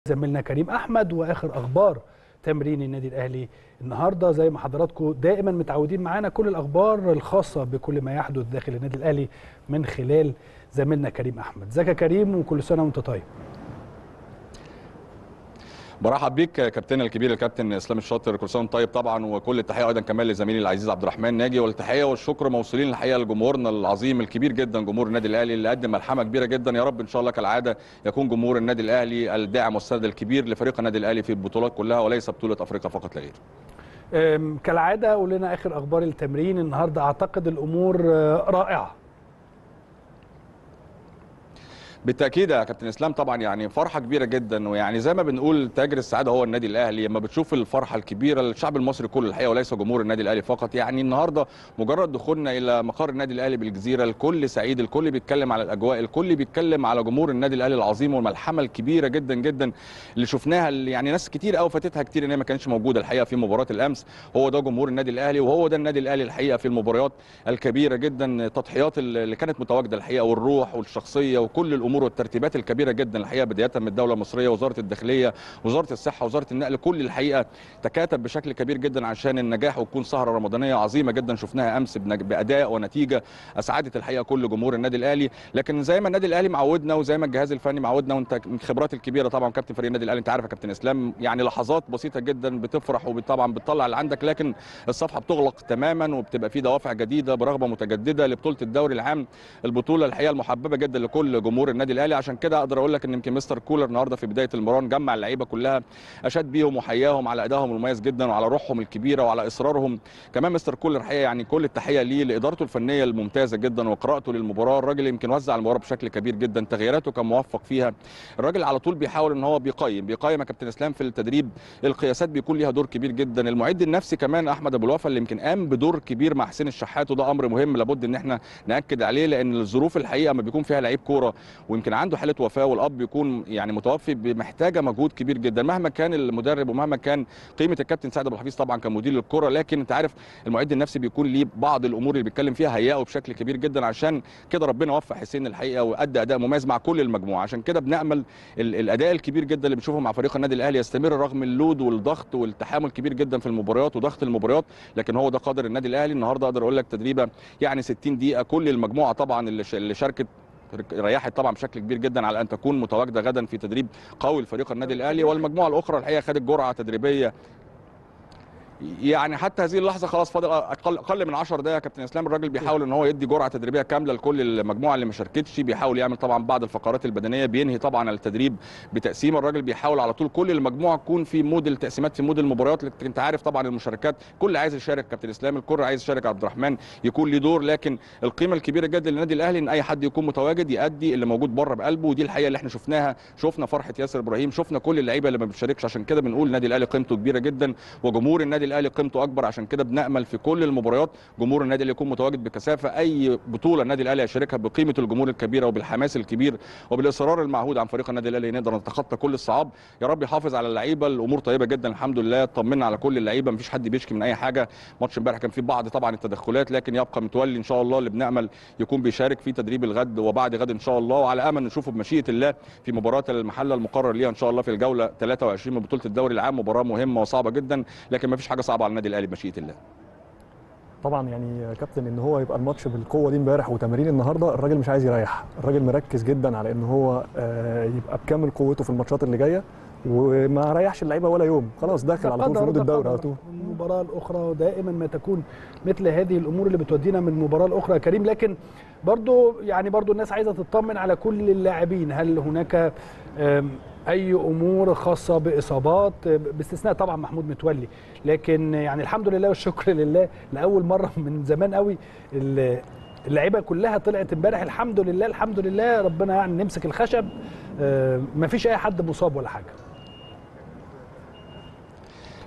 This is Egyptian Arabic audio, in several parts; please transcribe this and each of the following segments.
زميلنا كريم احمد واخر اخبار تمرين النادي الاهلي النهارده زي ما حضراتكم دائما متعودين معانا كل الاخبار الخاصه بكل ما يحدث داخل النادي الاهلي من خلال زميلنا كريم احمد ازيك يا كريم وكل سنه وانت طيب برحب بيك كابتن الكبير الكابتن اسلام الشاطر كل سنه طيب طبعا وكل التحيه ايضا كمان لزميلي العزيز عبد الرحمن ناجي والتحيه والشكر موصولين الحقيقه لجمهورنا العظيم الكبير جدا جمهور النادي الاهلي اللي قدم ملحمه كبيره جدا يا رب ان شاء الله كالعاده يكون جمهور النادي الاهلي الداعم والسند الكبير لفريق النادي الاهلي في البطولات كلها وليس بطوله افريقيا فقط لا غير أم، كالعاده قول لنا اخر اخبار التمرين النهارده اعتقد الامور آه، رائعه بالتاكيد يا كابتن اسلام طبعا يعني فرحه كبيره جدا ويعني زي ما بنقول تاجر السعاده هو النادي الاهلي لما بتشوف الفرحه الكبيره للشعب المصري كله الحقيقه وليس جمهور النادي الاهلي فقط يعني النهارده مجرد دخولنا الى مقر النادي الاهلي بالجزيره الكل سعيد الكل بيتكلم على الاجواء الكل بيتكلم على جمهور النادي الاهلي العظيم والملحمه الكبيره جدا جدا اللي شفناها اللي يعني ناس كتير قوي فاتتها كتير ان هي ما كانتش موجوده الحقيقه في مباراه الامس هو ده جمهور النادي الاهلي وهو ده النادي الاهلي الحقيقه في المباريات الكبيره جدا التضحيات اللي كانت متواجده الحقيقه والروح والشخصيه وكل الامور والترتيبات الكبيره جدا الحقيقه بدايه من الدوله المصريه وزاره الداخليه وزاره الصحه وزاره النقل كل الحقيقه تكاتب بشكل كبير جدا عشان النجاح وتكون سهره رمضانيه عظيمه جدا شفناها امس بنج- باداء ونتيجه اسعدت الحقيقه كل جمهور النادي الاهلي لكن زي ما النادي الاهلي معودنا وزي ما الجهاز الفني معودنا وانت من الخبرات الكبيره طبعا كابتن فريق النادي الاهلي انت عارف يا كابتن اسلام يعني لحظات بسيطه جدا بتفرح وطبعا بتطلع اللي عندك لكن الصفحه بتغلق تماما وبتبقى في دوافع جديده برغبه متجدده لبطوله الدوري العام البطوله الحقيقه المحببه جدا لكل جمهور النادي الاهلي عشان كده اقدر اقول لك ان يمكن مستر كولر النهارده في بدايه المران جمع اللعيبه كلها اشاد بيهم وحياهم على ادائهم المميز جدا وعلى روحهم الكبيره وعلى اصرارهم كمان مستر كولر الحقيقه يعني كل التحيه ليه لادارته الفنيه الممتازه جدا وقراءته للمباراه الراجل يمكن وزع المباراه بشكل كبير جدا تغييراته كان موفق فيها الراجل على طول بيحاول ان هو بيقيم بيقيم يا كابتن اسلام في التدريب القياسات بيكون ليها دور كبير جدا المعد النفسي كمان احمد ابو الوفا اللي يمكن قام بدور كبير مع حسين الشحات وده امر مهم لابد ان احنا ناكد عليه لان الظروف الحقيقه ما بيكون فيها لعيب كوره ويمكن عنده حاله وفاه والاب بيكون يعني متوفي محتاجه مجهود كبير جدا مهما كان المدرب ومهما كان قيمه الكابتن سعد ابو الحفيظ طبعا كمدير للكره لكن انت عارف المعد النفسي بيكون ليه بعض الامور اللي بيتكلم فيها هيئه بشكل كبير جدا عشان كده ربنا وفق حسين الحقيقه وادى اداء مميز مع كل المجموعه عشان كده بنامل ال- الاداء الكبير جدا اللي بنشوفه مع فريق النادي الاهلي يستمر رغم اللود والضغط والتحامل كبير جدا في المباريات وضغط المباريات لكن هو ده قدر النادي الاهلي النهارده اقدر اقول لك تدريبه يعني 60 دقيقه كل المجموعه طبعا اللي ش- اللي شاركت ريحت طبعا بشكل كبير جدا على ان تكون متواجده غدا في تدريب قوي لفريق النادي الاهلي والمجموعه الاخرى الحقيقه خدت جرعه تدريبيه يعني حتى هذه اللحظه خلاص فاضل اقل اقل من 10 دقائق يا كابتن اسلام الراجل بيحاول ان هو يدي جرعه تدريبيه كامله لكل المجموعه اللي ما شاركتش بيحاول يعمل طبعا بعض الفقرات البدنيه بينهي طبعا التدريب بتقسيم الراجل بيحاول على طول كل المجموعه تكون في مود التقسيمات في مود المباريات لكن انت عارف طبعا المشاركات كل عايز يشارك كابتن اسلام الكل عايز يشارك عبد الرحمن يكون ليه دور لكن القيمه الكبيره جدا للنادي الاهلي ان اي حد يكون متواجد يأدي اللي موجود بره بقلبه ودي الحقيقه اللي احنا شفناها شفنا فرحه ياسر ابراهيم شفنا كل اللعيبه اللي ما بتشاركش عشان كده بنقول النادي الاهلي قيمته كبيره جدا وجمهور النادي الاهلي قيمته اكبر عشان كده بنامل في كل المباريات جمهور النادي اللي يكون متواجد بكثافه اي بطوله النادي الاهلي يشاركها بقيمه الجمهور الكبيره وبالحماس الكبير وبالاصرار المعهود عن فريق النادي الاهلي نقدر نتخطى كل الصعاب يا رب يحافظ على اللعيبه الامور طيبه جدا الحمد لله طمنا على كل اللعيبه مفيش حد بيشكي من اي حاجه ماتش امبارح كان فيه بعض طبعا التدخلات لكن يبقى متولي ان شاء الله اللي بنامل يكون بيشارك في تدريب الغد وبعد غد ان شاء الله وعلى امل نشوفه بمشيئه الله في مباراه المحله المقرر ليها ان شاء الله في الجوله 23 من بطوله الدوري العام مباراه مهمه وصعبه جدا لكن مفيش حاجه صعبه على النادي الاهلي بمشيئه الله طبعا يعني يا كابتن ان هو يبقى الماتش بالقوه دي امبارح وتمرين النهارده الراجل مش عايز يريح الراجل مركز جدا على ان هو آه، يبقى بكامل قوته في الماتشات اللي جايه وما ريحش اللعيبه ولا يوم خلاص داخل على طول في مود الدوري على طول المباراه الاخرى ودائما ما تكون مثل هذه الامور اللي بتودينا من مباراه لاخرى يا كريم لكن برضو يعني برضو الناس عايزه تطمن على كل اللاعبين هل هناك أم، اي امور خاصه باصابات باستثناء طبعا محمود متولي لكن يعني الحمد لله والشكر لله لاول مره من زمان قوي ال- اللعيبه كلها طلعت امبارح الحمد لله الحمد لله ربنا يعني نمسك الخشب ما فيش اي حد مصاب ولا حاجه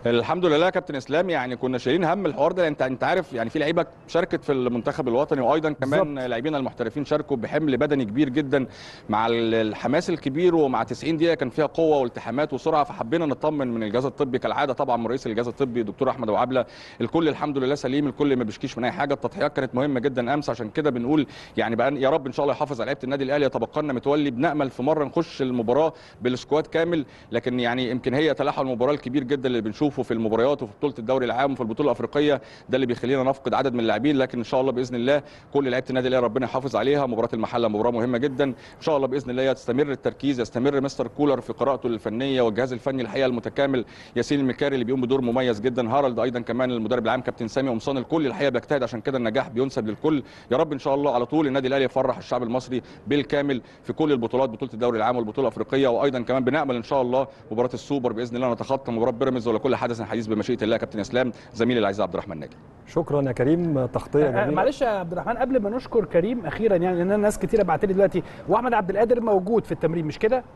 الحمد لله يا كابتن اسلام يعني كنا شايلين هم الحوار ده انت انت عارف يعني في لعيبه شاركت في المنتخب الوطني وايضا كمان لاعبين المحترفين شاركوا بحمل بدني كبير جدا مع الحماس الكبير ومع 90 دقيقه كان فيها قوه والتحامات وسرعه فحبينا نطمن من الجهاز الطبي كالعاده طبعا من رئيس الجهاز الطبي دكتور احمد ابو عبله الكل الحمد لله سليم الكل ما بيشكيش من اي حاجه التضحيات كانت مهمه جدا امس عشان كده بنقول يعني بقى يا رب ان شاء الله يحافظ على لعيبه النادي الاهلي يتبقى لنا متولي بنامل في مره نخش المباراه بالسكواد كامل لكن يعني يمكن هي تلاحم المباراه الكبير جدا اللي بنشوفه في المباريات وفي بطوله الدوري العام وفي البطوله الافريقيه ده اللي بيخلينا نفقد عدد من اللاعبين لكن ان شاء الله باذن الله كل لعيبه النادي الاهلي ربنا يحافظ عليها مباراه المحله مباراه مهمه جدا ان شاء الله باذن الله يستمر التركيز يستمر مستر كولر في قراءته الفنيه والجهاز الفني الحقيقه المتكامل ياسين المكاري اللي بيقوم بدور مميز جدا هارالد ايضا كمان المدرب العام كابتن سامي قمصان الكل الحقيقه بيجتهد عشان كده النجاح بينسب للكل يا رب ان شاء الله على طول النادي الاهلي يفرح الشعب المصري بالكامل في كل البطولات بطوله الدوري العام والبطوله الافريقيه وايضا كمان بنامل ان شاء الله مباراه السوبر باذن الله نتخطى مباراه بيراميدز ولا كل حدث حديث بمشيئه الله كابتن اسلام زميلي العزيز عبد الرحمن ناجي شكرا يا كريم تغطيه جميله معلش يا عبد الرحمن قبل ما نشكر كريم اخيرا يعني لان ناس كتيره بعت لي دلوقتي واحمد عبد القادر موجود في التمرين مش كده؟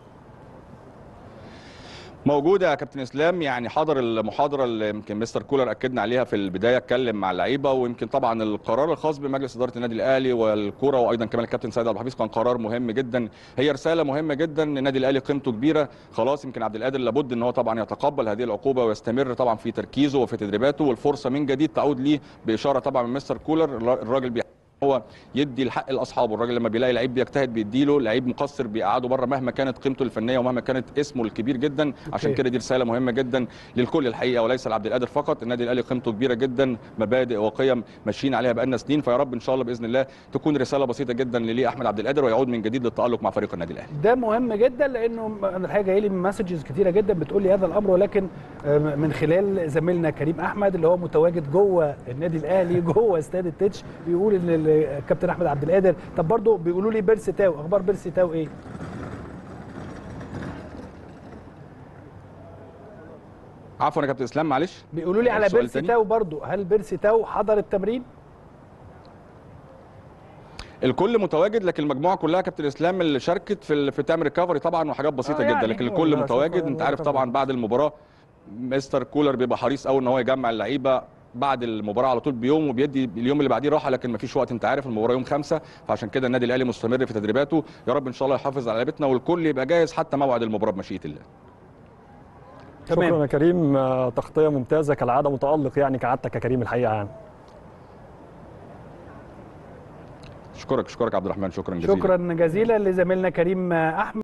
موجوده يا كابتن اسلام يعني حضر المحاضره اللي يمكن مستر كولر اكدنا عليها في البدايه اتكلم مع اللعيبه ويمكن طبعا القرار الخاص بمجلس اداره النادي الاهلي والكوره وايضا كمان الكابتن سيد عبد الحفيظ كان قرار مهم جدا هي رساله مهمه جدا النادي الاهلي قيمته كبيره خلاص يمكن عبد القادر لابد ان هو طبعا يتقبل هذه العقوبه ويستمر طبعا في تركيزه وفي تدريباته والفرصه من جديد تعود ليه باشاره طبعا من مستر كولر الراجل بي هو يدي الحق لاصحابه الراجل لما بيلاقي لعيب بيجتهد بيديله لعيب مقصر بيقعده بره مهما كانت قيمته الفنيه ومهما كانت اسمه الكبير جدا عشان كده دي رساله مهمه جدا للكل الحقيقه وليس لعبد القادر فقط النادي الاهلي قيمته كبيره جدا مبادئ وقيم ماشيين عليها بقالنا سنين فيا رب ان شاء الله باذن الله تكون رساله بسيطه جدا لليه احمد عبد القادر ويعود من جديد للتالق مع فريق النادي الاهلي ده مهم جدا لانه انا الحقيقه جاي لي مسجز كتيره جدا بتقول لي هذا الامر ولكن من خلال زميلنا كريم احمد اللي هو متواجد جوه النادي الاهلي جوه استاد التتش بيقول ان الكابتن احمد عبد القادر طب برضه بيقولوا لي بيرسي تاو اخبار بيرسي تاو ايه عفوا يا كابتن اسلام معلش بيقولوا لي على بيرسي تاو برضه هل بيرسي تاو حضر التمرين الكل متواجد لكن المجموعه كلها كابتن اسلام اللي شاركت في في تعمل ريكفري طبعا وحاجات بسيطه آه يعني جدا لكن الكل متواجد انت عارف طبعا بعد المباراه مستر كولر بيبقى حريص قوي ان هو يجمع اللعيبه بعد المباراه على طول بيوم وبيدي اليوم اللي بعديه راحه لكن ما فيش وقت انت عارف المباراه يوم خمسة فعشان كده النادي الاهلي مستمر في تدريباته يا رب ان شاء الله يحافظ على لعيبتنا والكل يبقى جاهز حتى موعد المباراه بمشيئه الله شكرا يا كريم تغطيه ممتازه كالعاده متالق يعني كعادتك يا كريم الحقيقه يعني اشكرك اشكرك عبد الرحمن شكرا جزيلا شكرا جزيلا لزميلنا كريم احمد